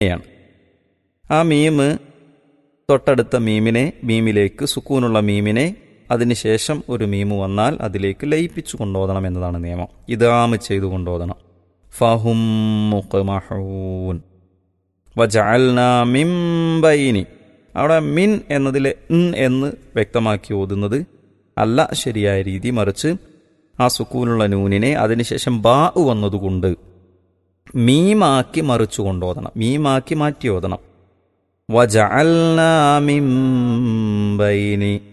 യാണ് ആ മീമ് തൊട്ടടുത്ത മീമിനെ മീമിലേക്ക് സുക്കൂനുള്ള മീമിനെ അതിനുശേഷം ഒരു മീമ് വന്നാൽ അതിലേക്ക് ലയിപ്പിച്ചു കൊണ്ടോതണം എന്നതാണ് നിയമം ഇതാമ് ചെയ്തു കൊണ്ടോതണം ഫഹും മുഖ്മഹൂൻ വജഅൽനാ മിൻ ബൈനി അവിടെ മിൻ എന്നതിലെ ഇൻ എന്ന് വ്യക്തമാക്കി ഓതുന്നത് അല്ല ശരിയായ രീതി മറിച്ച് ആ സുക്കൂനുള്ള നൂനിനെ അതിനുശേഷം ബാ വന്നതുകൊണ്ട് മീമാക്കി മറിച്ചു കൊണ്ടോതണം മീമാക്കി മാറ്റി ഓതണം വജഅൽനാ മിൻ ബൈനി